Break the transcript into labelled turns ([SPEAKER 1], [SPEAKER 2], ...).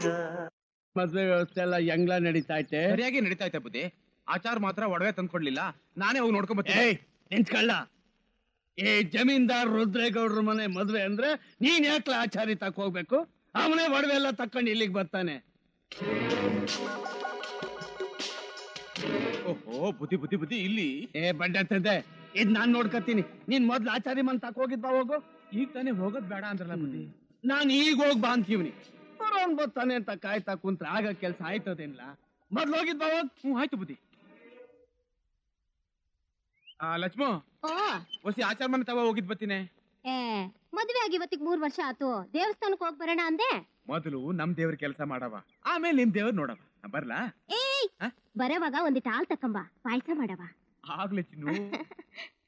[SPEAKER 1] ಮದ್ವೆ ವ್ಯವಸ್ಥೆ ಎಲ್ಲ ಹೆಂಗ್ಲ ನಡೀತಾ ಐತೆ
[SPEAKER 2] ಸರಿಯಾಗಿ ನಡೀತಾ ಐತೆ ಬುದ್ಧಿ ಆಚಾರ ಮಾತ್ರ ಒಡವೆ ತಂದ್ಕೊಡ್ಲಿಲ್ಲ ನಾನೇ ಹೋಗಿ ನೋಡ್ಕೊಂಬತ್ತೀನಿ
[SPEAKER 1] ಏಯ್ ನಿಂತ್ಕೊಳ್ಳ ಏ ಜಮೀನ್ದಾರ್ ರುದ್ರೇಗೌಡ್ರ ಮನೆ ಮದ್ವೆ ಅಂದ್ರೆ ನೀನ್ ಯಾಕ್ಲ ಆಚಾರಿ ತಕ್ ಹೋಗ್ಬೇಕು ಅವನೇ ಒಡವೆ ಎಲ್ಲ ತಕೊಂಡು ಇಲ್ಲಿಗೆ ಬರ್ತಾನೆ
[SPEAKER 2] ಓಹೋ ಬುದ್ಧಿ ಬುದ್ಧಿ ಬುದ್ಧಿ ಇಲ್ಲಿ
[SPEAKER 1] ಏ ಬಂಡೆ ಇದ್ ನಾನ್ ನೋಡ್ಕತ್ತೀನಿ ನೀನ್ ಮೊದ್ಲು ಆಚಾರಿ ಮನ್ ತಕ್ ಹೋಗಿದ್ ಬಾ ಹೋಗು
[SPEAKER 2] ಈಗ ತಾನೇ ಹೋಗೋದ್ ಬೇಡ ಅಂದ್ರಲ್ಲ ಬುದ್ಧಿ
[SPEAKER 1] ನಾನ್ ಈಗ ಹೋಗ್ ಬಾ ಅಂತೀವ್ನಿ ಬರೋನ್ ಬರ್ತಾನೆ ಅಂತ ಕಾಯ್ತಾ ಕುಂತ್ರ ಆಗ ಕೆಲ್ಸ ಆಯ್ತದೇನ್ಲ ಮೊದ್ಲು ಹೋಗಿದ್ ಬಾ ಹೋಗ್
[SPEAKER 2] ಹ್ಞೂ ಆಯ್ತು ಬುದ್ಧಿ ಆ ಲಕ್ಷ್ಮೋ
[SPEAKER 3] ಓ
[SPEAKER 2] ಹೊಸಿ ಆಚಾರ ಮನೆ ತವ ಹೋಗಿದ್ ಬತ್ತೀನಿ
[SPEAKER 3] ಏ ಮದ್ವೆ ಆಗಿ ಇವತ್ತಿಗೆ ಮೂರ್ ವರ್ಷ ಆತು ದೇವಸ್ಥಾನಕ್ ಹೋಗ್ ಬರೋಣ ಅಂದೆ
[SPEAKER 2] ಮೊದಲು ನಮ್ ದೇವ್ರ ಕೆಲಸ ಮಾಡವ ಆಮೇಲೆ ನಿಮ್ ದೇವ್ರ ನೋಡವ ನಾ ಬರ್ಲಾ
[SPEAKER 3] ಏಯ್
[SPEAKER 2] ಹ?
[SPEAKER 3] ಬರೋವಾಗ ಒಂದಿಟ್ಟು ಹಾಲ್ ತಕ್ಕಂಬ ಪಾಯಸ ಮಾಡವ
[SPEAKER 2] ಆಗ್ಲೇ ಚಿನ್ನು